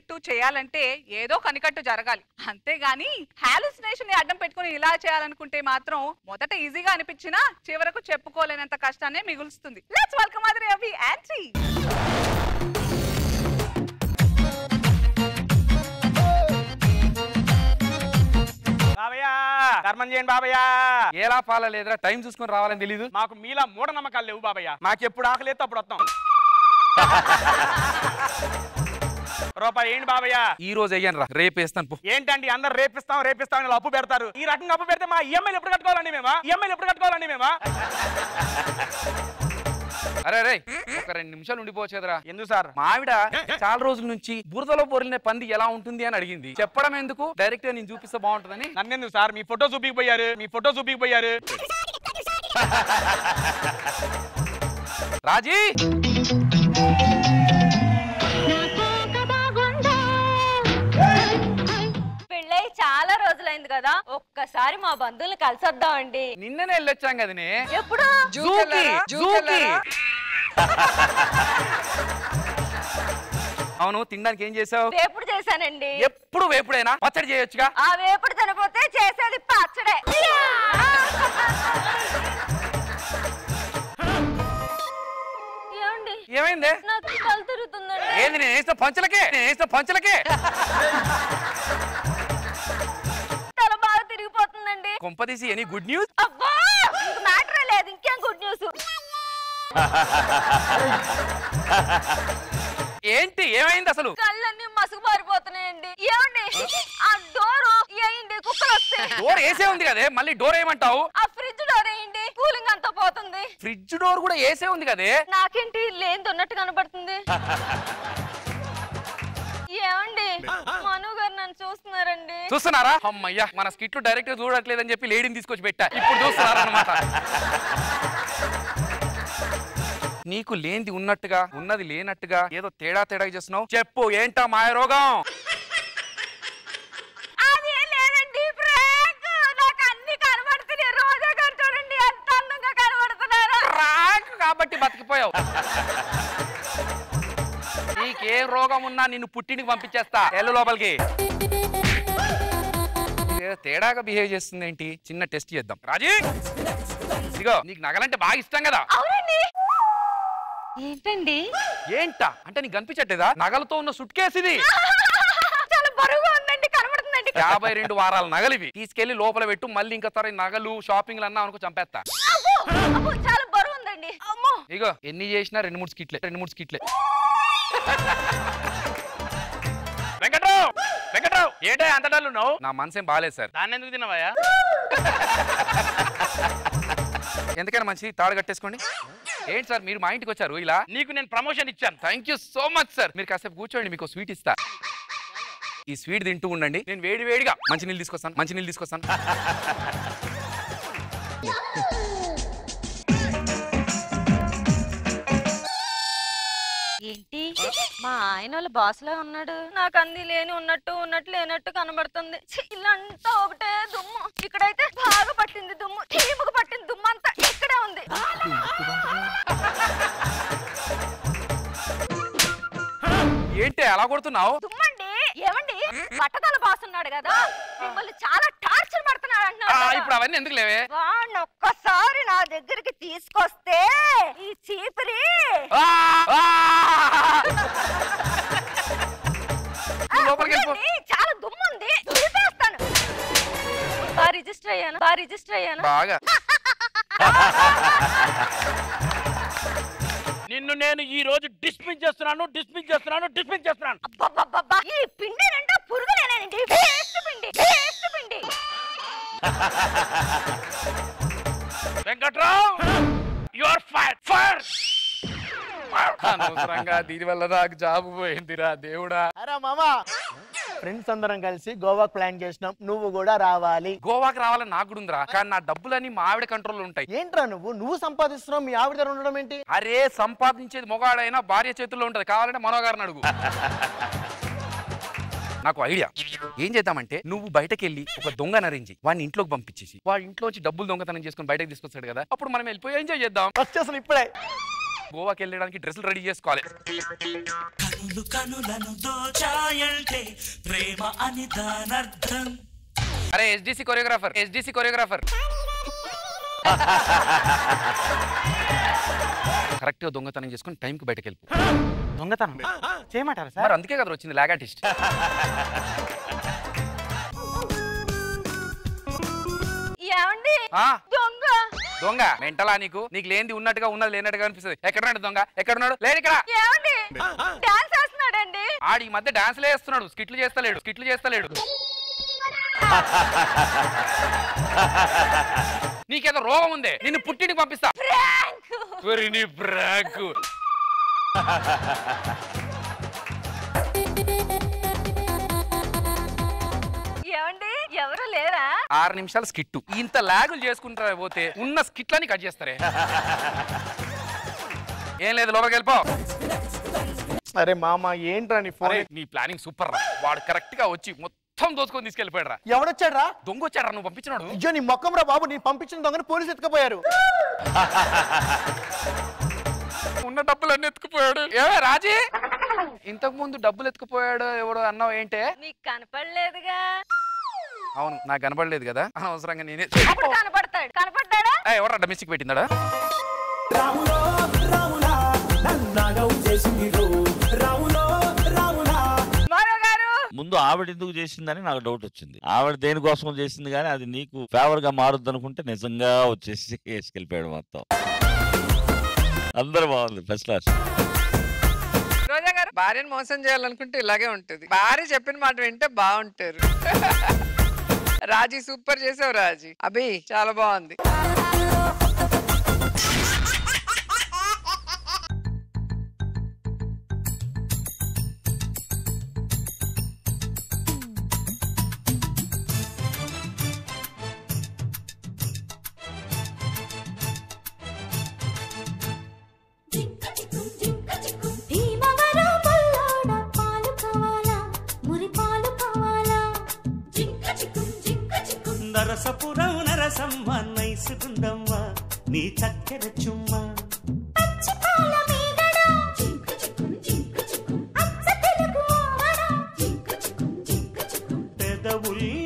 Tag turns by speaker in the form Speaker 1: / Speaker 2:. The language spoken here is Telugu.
Speaker 1: చెప్పినట్టు చేయాలంటే ఏదో కనికట్టు జరగాలి అంతేగాని హాలుసినేషన్ ని అడ్డం పెట్టుకుని ఇలా చేయాలనుకుంటే మాత్రం మొదట ఈజీగా అనిపించినా చివరకు చెప్పుకోలేనంత కష్టాన్ని మిగులుస్తుంది let's welcome other Ravi aunty
Speaker 2: బాబయ్య ధర్మం చేయండి బాబయ్య
Speaker 3: ఎలా పాల లేదురా టైం చూసుకొని రావాలని తెలీదు
Speaker 2: మాకు మీలా మూఢ నమ్మకాలు లేవు బాబయ్య మాకు ఎప్పుడు ఆకలి ఎత్తే అప్పుడు వస్తాం రూపాయి ఏంటి బాబయ్య
Speaker 3: ఈ రోజు అయ్యాను రా రేపు వేస్తాను పో
Speaker 2: ఏంటండి అందరు రేపిస్తాం రేపిస్తాం అని ఇలా అప్పు పెడతారు ఈ రకంగా అప్పు పెడితే మా ఈఎంఐలు ఎప్పుడు కట్టుకోవాలండి మేమా ఈఎంఐలు ఎప్పుడు కట్టుకోవాలండి మేమా
Speaker 3: అరే రే ఒక రెండు నిమిషాలు ఉండిపోవచ్చు కదరా
Speaker 2: ఎందుకు సార్
Speaker 3: మా ఆవిడ చాలా రోజుల నుంచి బురదలో పొరిలిన పంది ఎలా ఉంటుంది అని అడిగింది చెప్పడం ఎందుకు డైరెక్ట్ గా నేను చూపిస్తే బాగుంటుందని
Speaker 2: నన్నెందుకు సార్ మీ ఫోటో చూపిపోయారు మీ ఫోటో చూపిపోయారు
Speaker 3: రాజీ
Speaker 4: పెళ్ళై చాలా రోజులైంది కదా ఒక్కసారి మా బంధువులు కలిసొద్దామండి
Speaker 3: నిన్ననే వెళ్ళొచ్చాం కదనే
Speaker 4: ఎప్పుడు
Speaker 3: జూకి జూకి అవును తినడానికి ఏం చేసావు
Speaker 4: వేపుడు చేశానండి
Speaker 3: ఎప్పుడు వేపుడైనా పచ్చడి చేయొచ్చుగా
Speaker 4: ఆ వేపుడు తినపోతే చేసేది పచ్చడే ఏమండి
Speaker 3: ఏమైంది
Speaker 4: నాకు కళ్ళు తిరుగుతుందండి
Speaker 3: ఏంది నేను వేసిన పంచలకే నేను వేసిన పంచలకే
Speaker 4: తల బాగా తిరిగిపోతుందండి
Speaker 3: కొంపదీసి ఎనీ గుడ్ న్యూస్
Speaker 4: అబ్బా ఇంక మ్యాటరే లేదు ఇంకేం గుడ్ న్యూస్
Speaker 3: ఏంటి ఏమైంది అసలు
Speaker 4: కళ్ళన్నీ మసుగు పారిపోతున్నాయండి ఏమండి ఆ డోరు వేయండి కుక్కలు వస్తాయి
Speaker 3: డోర్ వేసే ఉంది కదే మళ్ళీ డోర్ ఏమంటావు
Speaker 4: ఆ ఫ్రిడ్జ్ డోర్ వేయండి కూలింగ్ అంతా పోతుంది
Speaker 3: ఫ్రిడ్జ్ డోర్ కూడా వేసే ఉంది కదే
Speaker 4: నాకేంటి లేనిది ఉన్నట్టు కనబడుతుంది ఏమండి మను గారు నన్ను చూస్తున్నారండి
Speaker 3: చూస్తున్నారా అమ్మయ్యా మన స్కిట్లు డైరెక్ట్ గా చూడట్లేదని చెప్పి లేడీని తీసుకొచ్చి పెట్టా ఇప్పుడు చూస్తున్నారా అనమాట నీకు లేనిది ఉన్నట్టుగా ఉన్నది లేనట్టుగా ఏదో తేడా తేడా చేస్తున్నావు చెప్పు ఏంటా మాయ రోగం
Speaker 4: అది లేదండి ప్రాంక్ నాకు అన్ని కనబడుతున్నాయి రోజా గారు చూడండి ఎంత అందంగా కనబడుతున్నారు
Speaker 3: రాక్ కాబట్టి బతికిపోయావు నీకేం రోగం ఉన్నా నిన్ను పుట్టింటికి పంపించేస్తా ఎల్లు లోపలికి ఇదేదో తేడాగా బిహేవ్ చేస్తుంది ఏంటి చిన్న టెస్ట్ చేద్దాం రాజీ ఇదిగో నీకు నగలంటే బాగా ఇష్టం కదా
Speaker 4: అవునండి ఏంటండి
Speaker 3: ఏంటా అంటే నీకు కనిపించట్లేదా నగలతో ఉన్న సుట్ కేసు ఇది
Speaker 4: చాలా బరువుగా ఉందండి కనబడుతుందండి
Speaker 3: యాభై రెండు వారాల నగలివి తీసుకెళ్లి లోపల పెట్టు మళ్ళీ ఇంకా సరే నగలు షాపింగ్లు అన్నా అనుకో చంపేస్తా
Speaker 4: అబ్బో, అబ్బో, చాలా బరువు ఉందండి అమ్మో
Speaker 3: ఇగో ఎన్ని చేసినా రెండు మూడు స్కిట్లే రెండు మూడు స్కిట్లే
Speaker 2: వెంకట్రావు వెంకట్రావు ఏంటో అంత డల్ ఉన్నావు
Speaker 3: నా మనసేం బాగాలేదు సార్
Speaker 2: దాన్ని ఎందుకు తినవయ్యా
Speaker 3: ఎందుకైనా మంచిది తాడు కట్టేసుకోండి ఏంటి సార్ మీరు మా ఇంటికి వచ్చారు ఇలా
Speaker 2: నీకు నేను ప్రమోషన్ ఇచ్చాను
Speaker 3: thank you so much sir మీరు కాసేపు కూర్చోండి మీకు స్వీట్ ఇస్తా ఈ స్వీట్ తింటూ ఉండండి నేను వేడి వేడిగా మంచి నీళ్ళు తీసుకొస్తాను మంచి నీళ్ళు తీసుకొస్తాను
Speaker 4: ఏంటి మా ఆయన వాళ్ళ బాస్ లా ఉన్నాడు నాకు అంది లేని ఉన్నట్టు ఉన్నట్టు లేనట్టు కనబడుతుంది ఛీ, ఇల్లంతా ఒకటే దుమ్ము ఇక్కడైతే బాగా పట్టింది దుమ్ము చీముకు పట్టిన దుమ్ము అంతా ఇక్కడే ఉంది
Speaker 3: ఏంటి అలా కొడుతున్నావు
Speaker 4: దుమ్మండి ఏమండి బట్టతల బాస్ ఉన్నాడు కదా మిమ్మల్ని చాలా టార్చర్ పడుతున్నాడు
Speaker 3: ఆ,
Speaker 4: అంటున్నాడు
Speaker 3: ఇప్పుడు అవన్నీ ఎందుకు లేవే
Speaker 4: వాడిని ఒక్కసారి నా దగ్గరికి తీసుకొస్తే ఈ చీపిరి
Speaker 3: ఆ! ఆ!
Speaker 4: ఆ,
Speaker 3: నువ్వు లోపలికి వెళ్ళిపో.
Speaker 4: ఉండండి, చాలా దుమ్ము ఉంది దులిపేస్తాను బాగా రిజిస్టర్ అయ్యాను బాగా రిజిస్టర్ అయ్యాను
Speaker 3: బాగా
Speaker 2: నిన్ను నేను ఈ రోజు డిస్మిస్ చేస్తున్నాను డిస్మిస్ చేస్తున్నాను డిస్మిస్ చేస్తున్నాను
Speaker 4: అబ్బబ్బబ్బబ్బా, ఈ పిండి నిండా పురుగులేనండి వేస్ట్ పిండి వేస్ట్ పిండి
Speaker 2: Venkatrao you are fire fire
Speaker 3: అనవసరంగా దీని వల్ల నాకు జాబ్ పోయిందిరా దేవుడా
Speaker 5: అరే మామా ఫ్రెండ్స్ అందరం కలిసి గోవాకి ప్లాన్ చేసినాం నువ్వు కూడా రావాలి
Speaker 3: గోవాకి రావాలని నాకు కూడా ఉందిరా కానీ నా డబ్బులన్నీ మా ఆవిడ కంట్రోల్లో ఉంటాయి
Speaker 5: ఏంట్రా నువ్వు నువ్వు సంపాదిస్తున్నావు మీ ఆవిడ దగ్గర ఉండడం ఏంటి
Speaker 3: అరే సంపాదించేది మొగాడైనా భార్య చేతుల్లో ఉంటది కావాలంటే మనోగారిని అడుగు నాకు ఐడియా ఏం చేద్దామంటే నువ్వు బయటకు వెళ్ళి ఒక దొంగ నరించి వాడిని ఇంట్లోకి పంపించేసి వాడి ఇంట్లోంచి డబ్బులు దొంగతనం చేసుకుని బయటకు తీసుకొస్తాడు కదా అప్పుడు మనం వెళ్ళిపోయి ఎంజాయ్ చేద్దాం
Speaker 5: వచ్చేసాను ఇప్పుడే
Speaker 3: గోవాకి వెళ్ళడానికి డ్రెస్సులు రెడీ చేసుకోవాలి
Speaker 6: కనులు కనులను దోచాయంటే ప్రేమ అని దానర్థం
Speaker 3: అరే SDC choreographer SDC choreographer correct గా దొంగతనం చేసుకుని టైం కి బయటకు వెళ్ళిపో
Speaker 2: దొంగతనం చేయమంటారా సార్
Speaker 3: మరి అందుకే కదా వచ్చింది లాగ్ ఆర్టిస్ట్
Speaker 4: ఏమండి
Speaker 3: ఆ,
Speaker 4: దొంగ
Speaker 3: దొంగ మెంటలా నీకు నీకు లేనిది ఉన్నట్టుగా ఉన్నది లేనట్టుగా అనిపిస్తుంది ఎక్కడున్నాడు దొంగ ఎక్కడున్నాడు లేడు ఇక్కడ
Speaker 4: ఏమండి డాన్స్ వేస్తున్నాడండి
Speaker 3: ఆడి ఈ మధ్య డాన్స్లే వేస్తున్నాడు స్కిట్లు చేస్తలేడు స్కిట్లు చేస్తలేడు నీకేదో రోగం ఉంది నిన్ను పుట్టింటికి పంపిస్తా ఒరి నీ ప్రాంక్
Speaker 4: ఏమండి ఎవరు లేరా
Speaker 3: ఆరు నిమిషాలు స్కిట్ ఇంత లాగులు చేసుకుంటారా పోతే ఉన్న స్కిట్లని కట్ చేస్తారే ఏం లేదు లోపలికి వెళ్ళిపో
Speaker 5: అరే మామ ఏంట్రా నీ ఫోన్
Speaker 3: అరే నీ ప్లానింగ్ సూపర్ రా వాడు కరెక్ట్ గా వచ్చి మొత్తం దోచుకొని తీసుకెళ్ళిపోయాడు రా
Speaker 5: ఎవడొచ్చాడు రా
Speaker 3: దొంగ వచ్చాడు నువ్వు పంపించినాడు
Speaker 5: అయ్యో నీ మొక్కం రా బాబు నేను పంపించిన దొంగని పోలీసు ఎత్తుకుపోయారు
Speaker 3: ఉన్న డబ్బులన్నీ ఎత్తుకుపోయాడు ఏమే రాజీ ఇంతకు ముందు డబ్బులు ఎత్తుకుపోయాడు ఎవడు అన్నావు ఏంటే
Speaker 4: నీకు కనపడలేదుగా
Speaker 3: అవును నాకు కనపడలేదు కదా అనవసరంగా నేనే
Speaker 4: అప్పుడు కనపడతాడు కనపడ్డాడా
Speaker 3: ఎవరు డొమెస్టిక్ పెట్టిందాడా
Speaker 6: రాములో రాములా నన్నాగం చేసింది రో రాములో రాములా
Speaker 1: మరో గారు
Speaker 7: ముందు ఆవిడ ఎందుకు చేసిందని నాకు డౌట్ వచ్చింది ఆవిడ దేనికోసం చేసింది కానీ అది నీకు ఫేవర్ గా మారుద్ది అనుకుంటే నిజంగా వచ్చేసి వేసుకెళ్ళిపోయాడు మొత్తం అందరూ బాగుంది ఫస్ట్ క్లాస్
Speaker 1: రోజా గారు
Speaker 8: భార్యను మోసం చేయాలనుకుంటే ఇలాగే ఉంటుంది భార్య చెప్పిన మాట వింటే బాగుంటారు రాజీ సూపర్ చేసావు రాజీ అభి చాలా బాగుంది
Speaker 9: భీమవరం పల్లోడ పాలు కావాలా మురి పాలు కావాలా జింక చిక్కుం జింక చిక్కుం
Speaker 6: నరసపురం నరసమ్మ నైసుకుందమ్మ నీ చక్కెర చుమ్మ
Speaker 9: పచ్చి పాల మీగడ జింక చిక్కుం జింక చిక్కుం అచ్చ తెలుగు ఆవడ జింక చిక్కుం జింక చిక్కుం
Speaker 6: పెదవుల్ని